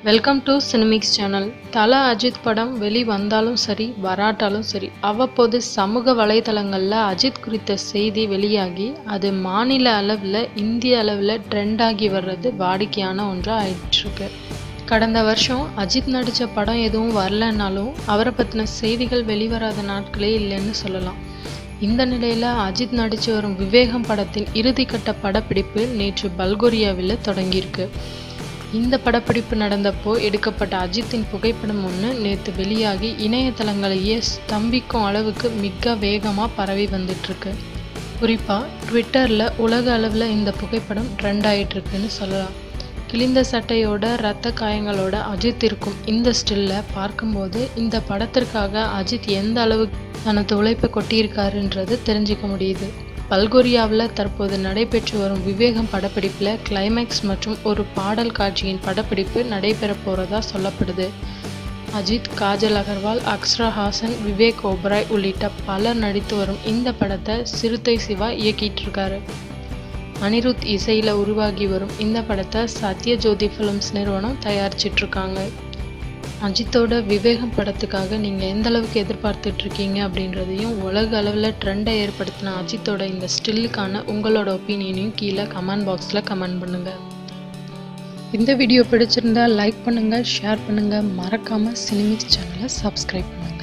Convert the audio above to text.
welcome to Cinemix channel தல அஜித் படம் வெளி வந்தாலும் சரி வராட்டாலும் சரி அவ்வப்போது சமூக வலைதளங்களில் அஜித் குறித்த செய்தி வெளியாகி அது மாநில அளவில் இந்திய அளவில் ட்ரெண்ட் ஆகி வர்றது வாடிக்கையான ஒன்றாக ஆயிட்டுருக்கு கடந்த வருஷம் அஜித் நடித்த படம் எதுவும் வரலனாலும் அவரை பற்றின செய்திகள் வெளிவராத நாட்களே இல்லைன்னு சொல்லலாம் இந்த நிலையில் அஜித் நடித்து வரும் விவேகம் படத்தின் இறுதிக்கட்ட படப்பிடிப்பு நேற்று பல்கோரியாவில் தொடங்கியிருக்கு இந்த படப்பிடிப்பு நடந்தப்போ எடுக்கப்பட்ட அஜித்தின் புகைப்படம் ஒன்று நேற்று வெளியாகி இணையதளங்களையே ஸ்தம்பிக்கும் அளவுக்கு மிக வேகமாக பரவி வந்துட்டுருக்கு குறிப்பாக ட்விட்டரில் உலக அளவில் இந்த புகைப்படம் ட்ரெண்ட் ஆகிட்டுருக்குன்னு சொல்லலாம் கிழிந்த சட்டையோட இரத்த காயங்களோட அஜித் இருக்கும் இந்த ஸ்டில்லை பார்க்கும்போது இந்த படத்திற்காக அஜித் எந்த அளவுக்கு தனது உழைப்பை கொட்டியிருக்காருன்றது தெரிஞ்சுக்க முடியுது பல்கோரியாவில் தற்போது நடைபெற்று வரும் விவேகம் படப்பிடிப்பில் கிளைமேக்ஸ் மற்றும் ஒரு பாடல் காட்சியின் படப்பிடிப்பு நடைபெற போகிறதா சொல்லப்படுது அஜித் காஜல் அகர்வால் அக்ஸ்ரா ஹாசன் விவேக் ஓபராய் உள்ளிட்ட பலர் நடித்து வரும் இந்த படத்தை சிறுத்தை சிவா இயக்கிட்டு இருக்காரு அனிருத் இசையில் உருவாகி வரும் இந்த படத்தை சத்யஜோதி ஃபிலிம்ஸ் நிறுவனம் தயாரிச்சிட்ருக்காங்க அஜித்தோட விவேகம் படத்துக்காக நீங்கள் எந்த அளவுக்கு எதிர்பார்த்துட்டு இருக்கீங்க அப்படின்றதையும் உலக அளவில் ட்ரெண்டை ஏற்படுத்தின அஜித்தோட இந்த ஸ்டில்லுக்கான உங்களோட ஒப்பீனியனையும் கீழே கமெண்ட் பாக்ஸில் கமெண்ட் பண்ணுங்கள் இந்த வீடியோ பிடிச்சிருந்தா லைக் பண்ணுங்கள் ஷேர் பண்ணுங்கள் மறக்காமல் சினிமிக்ஸ் சேனலை சப்ஸ்கிரைப் பண்ணுங்கள்